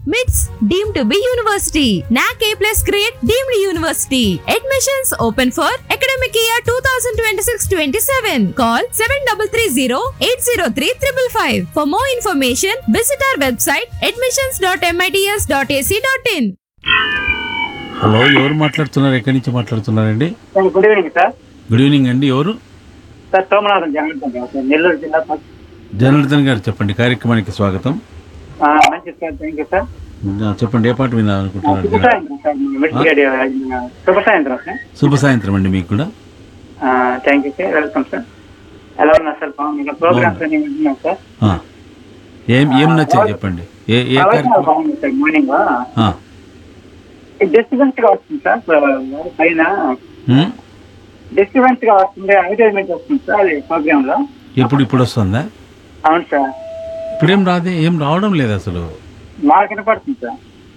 మిట్స్ deem to be university NAAC A plus grade deemed university admissions open for academic year two thousand twenty six twenty seven call seven double three zero eight zero three triple five for more information visit our website admissions dot MITS dot AC dot in hello ఎవరు మాట్లాడుతున్నారు ఎక్కడి నుంచి మాట్లాడుతున్నారండి sir good evening sir good evening అండి ఎవరు sir Somanatham Jagan sir Nellore జిల్లా sir. Janardhan గారు చెప్పండి కార్యక్రమానికి స్వాగతం ఆ, మంచిది సార్ థ్యాంక్ యూ సార్ ఆ, చెప్పండి ఏ పాట వినాలనుకుంటున్నారు శుభ సాయంత్రం సార్ మిడ్ రేడియో శుభ సాయంత్రం సార్ శుభ సాయంత్రం అండి మీకు కూడా thank you sir welcome sir ఎలా ఉన్నారు సార్ బాగున్నారు ప్రోగ్రామ్స్ అన్ని వింటున్నాం సార్ ఆ. ఏం ఏం నచ్చాయి చెప్పండి ఏ ఏ ఆలోచన కార్యక్రమం బాగుంది సార్ మార్నింగ్ ఆ. డిస్టర్బెన్స్ గా వస్తుంది సార్ పైన ఉమ్. డిస్టర్బెన్స్ గా వస్తుంది అడ్వర్టైజ్మెంట్ వస్తుంది సార్ అది ప్రోగ్రామ్ లో ఎప్పుడు ఇప్పుడు వస్తుందా అవును సార్ ఇప్పుడేం రాదే ఏం రావడం లేదు అసలు మాకు వినపడుతుంది సార్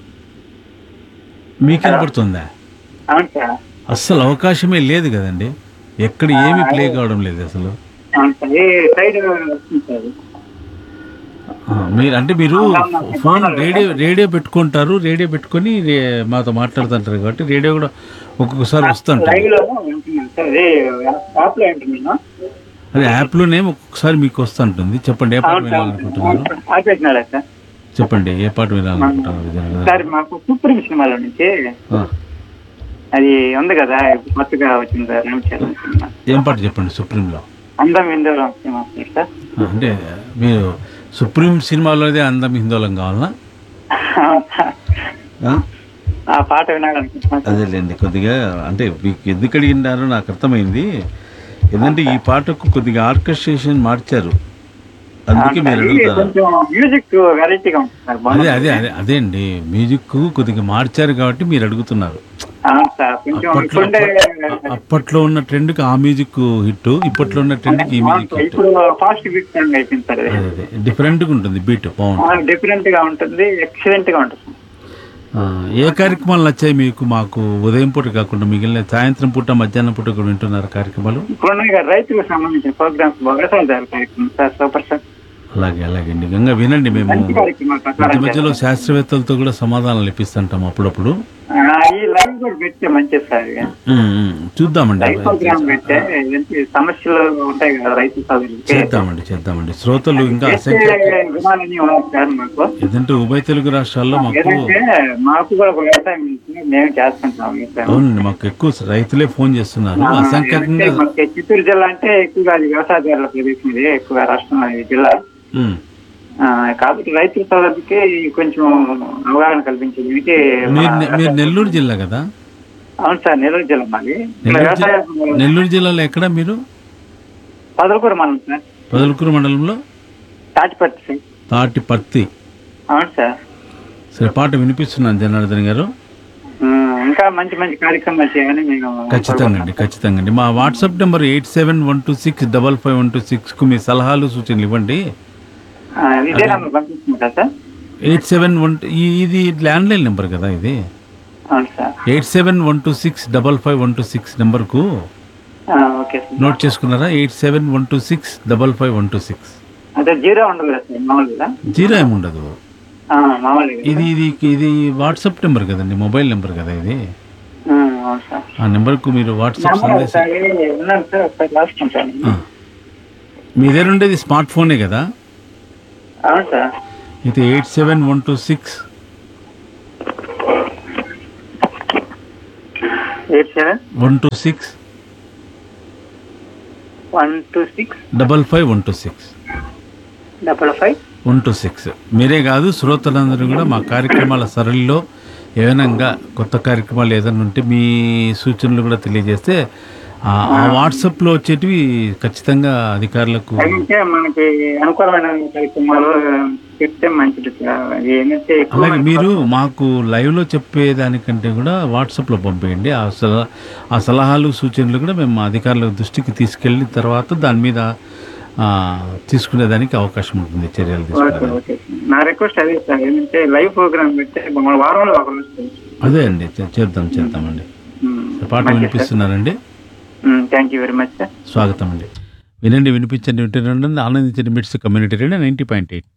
మీకు కనపడుతుందా అవును సార్ అస్సలు అవకాశమే లేదు కదండి ఎక్కడ ఏమీ ప్లే కావడం లేదు అసలు అవును సార్ ఏ సైడ్ వస్తుంది సార్ ఆ, మీరు అంటే మీరు ఫోన్ రేడియో రేడియో పెట్టుకుంటారు రేడియో పెట్టుకొని రే- మాతో మాట్లాడుతుంటారు కాబట్టి రేడియో కూడా ఒక్కొక్కసారి వస్తుంటారు లైవ్ లో వింటున్నాను సార్ అదే యాప్ లో వింటున్నాను అదే యాప్లోనే ఒక్కొక్కసారి మీకు వస్తుంటుంది చెప్పండి ఏ పాట అవును సార్ వినాలనుకుంటున్నారు ఆపేసినారా సార్ చెప్పండి ఏ పాట వినాలనుకుంటున్నారు విజయ్ గారు? సార్ మాకు సుప్రీం సినిమాలో నుంచి ఆ, అది ఉంది కదా ఇప్పుడు కొత్తగా వచ్చింది సార్ రామచరణ్ సినిమా ఏం పాట చెప్పండి సుప్రీంలో అందం ఇందులో సినిమా ఉంది సార్ ఆ, అంటే మీరు సుప్రీం సినిమాలోదే అందం హిందోళం కావాలనా అవును సార్. ఆ? ఆ పాట వినాలనుకుంటున్నాను సార్. అదేలేండి కొద్దిగా అంటే మీకు ఎందుకు అడిగినారో నాకు అర్థమైంది ఎందుకంటే ఈ పాటకు కొద్దిగా ఆర్కెస్ట్రేషన్ మార్చారు అందుకే మీరు ఇది అడుగుతారు కొంచెం మ్యూజిక్ వెరైటీగా ఉంటుంది సార్ అదే బాగుంది. అదే అదే అదే అండి మ్యూజిక్ కొద్దిగా మార్చారు కాబట్టి మీరు అడుగుతున్నారు అవును సార్ కొంచెం అప్పట్లో ఇప్పుడుండే అప్పట్లో ఉన్న ట్రెండ్కి ఆ మ్యూజిక్ హిట్ ఇప్పట్లో ఉన్న ట్రెండ్కి ఈ అవును మ్యూజిక్ సార్, హిట్ ఇప్పుడు ఫాస్ట్ బీట్ సాంగ్ అయిపోయింది సార్ అదే అదే డిఫరెంట్గా ఉంటుంది బీట్ బాగుంటుంది డిఫరెంట్ గా ఉంటుంది ఎక్సలెంట్ గా ఉంటుంది ఆ, ఏ కార్యక్రమాలు నచ్చాయి మీకు మాకు ఉదయం పూట కాకుండా మిగిలిన సాయంత్రం పూట మధ్యాహ్నం పూట కూడా వింటున్నారు కార్యక్రమాలు ఇప్పుడున్న ఇక రైతులకు సంబంధించిన ప్రోగ్రామ్స్ వ్యవసాయ కార్యక్రమం సార్ సూపర్ సార్ అలాగే అలాగే అండి గంగా వినండి మేము మంచి కార్యక్రమాలు మధ్య ప్రసారం మధ్యలో శాస్త్రవేత్తలతో కూడా సమాధానాలు ఇప్పిస్తుంటాం అప్పుడప్పుడు ఆ, ఈ లైవ్ కూడా పెడితే మంచిది సార్ ఇక. ఉమ్, ఉమ్, చూద్దామండి లైవ్ ప్రోగ్రామ్ పెడితే ఏంటి సమస్యలు ఉంటాయి కదా రైతు సోదరులకి చేద్దామండి చేద్దామండి శ్రోతలు ఇంకా చేస్తే అసంఖ్యాక వినాలని ఉన్నది సార్ మాకు ఏదంటే ఉభయ తెలుగు రాష్ట్రాల్లో మాకు ఏదంటే మాకు కూడా ఒక వ్యవసాయం ఉంది, మేము చేస్తుంటాం వ్యవసాయం. అవునండి మాకు ఎక్కువ రైతులే ఫోన్ చేస్తున్నారు ఆ, అసంఖ్యాకంగా అంటే మనకి చిత్తూరు జిల్లా అంటే ఎక్కువగా అది వ్యవసాయదారుల ప్రదేశం ఇది ఎక్కువగా రాష్ట్రంలో ఈ జిల్లా ఉమ్. ఆ, కాబట్టి రైతుల సోదరులకి కొంచెం అవగాహన కల్పించేది ఇది మీరు నె- మీరు నెల్లూరు జిల్లా కదా అవును సార్ నెల్లూరు జిల్లా మాది ఇక్కడ నెల్లూరు జిల్లా వ్యవసాయం నెల్లూరు జిల్లాలో ఎక్కడ మీరు పదలకూర మనం సార్ పొదలకూరు మండలంలో తాటిపత్తి సార్ తాటి పత్తి అవును సార్ సరే పాట వినిపిస్తున్నాను జనార్దన్ గారు ఉమ్, ఇంకా మంచి మంచి కార్యక్రమాలు చేయాలని మేము ఖచ్చితంగా అండి ఖచ్చితంగా అండి మా WhatsApp number eight seven one two six double five one two సిక్స్కు మీ సలహాలు సూచనలు ఇవ్వండి ఆ, ఇదే నెంబర్ పంపిస్తుంటా సార్ ఎయిట్ సెవెన్ వన్ ఇది ల్యాండ్లైన్ నెంబర్ కదా ఇది అవును sir eight seven one two six double five one two six నెంబర్కు ఆ, ఓకే సార్ నోట్ చేసుకున్నారా eight seven one two six double five one two six అంటే zero ఉండదు కదా సార్ మామూలుగా జీరో ఏముండదు ఆ, మామూలుగా ఇది ఇది ఇది వాట్సాప్ నెంబర్ కదండి మొబైల్ నెంబర్ కదా ఇది ఉమ్, అవును సార్ ఆ నెంబర్కు మీరు వాట్సాప్ నెంబర్ సందేశం ఒకసారి ఉన్నాను సార్ ఒకసారి రాసుకుంటాను ఆ. మీ దగ్గర ఉండేది స్మార్ట్ ఫోనే కదా అవును సార్ ఇది eight seven one two six eight seven one two six one two six double five one two six double five one two six మీరే కాదు శ్రోతలందరూ కూడా మా కార్యక్రమాల సరళిలో ఏమైనా ఇంకా కొత్త కార్యక్రమాలు ఏదైనా ఉంటే మీ సూచనలు కూడా తెలియజేస్తే ఆ ఆ వాట్సాప్లో వచ్చేటివి ఖచ్చితంగా అధికారులకు అంటే మనకి అనుకూలమైన కార్యక్రమాలు చెప్తే మంచిది సార్ అది ఏంటంటే ఎక్కువ అలాగే మీరు మాకు లైవ్లో చెప్పేదానికంటే కూడా వాట్సాప్లో పంపేయండి ఆ సలహా ఆ సలహాలు సూచనలు కూడా మేము మా అధికారుల దృష్టికి తీసుకెళ్ళిన తర్వాత దాని మీద ఆ, తీసుకునేదానికి అవకాశం ఉంటుంది చర్యలు ఓకే తీసుకునేదానికి ఓకే సార్. నా రిక్వెస్ట్ అదే సార్ ఏంటంటే లైవ్ ప్రోగ్రామ్ పెడితే మన వారంలో ఒక రోజు సార్. అదే అండి చే- చేద్దాం చేద్దామండి ఉమ్, పాట వినిపిస్తున్నారండి ఉమ్, thank you very much sir స్వాగతం అండి వినండి వినిపించండి వింటున్నాండి ఆనందించండి MITS community radio ninety point eight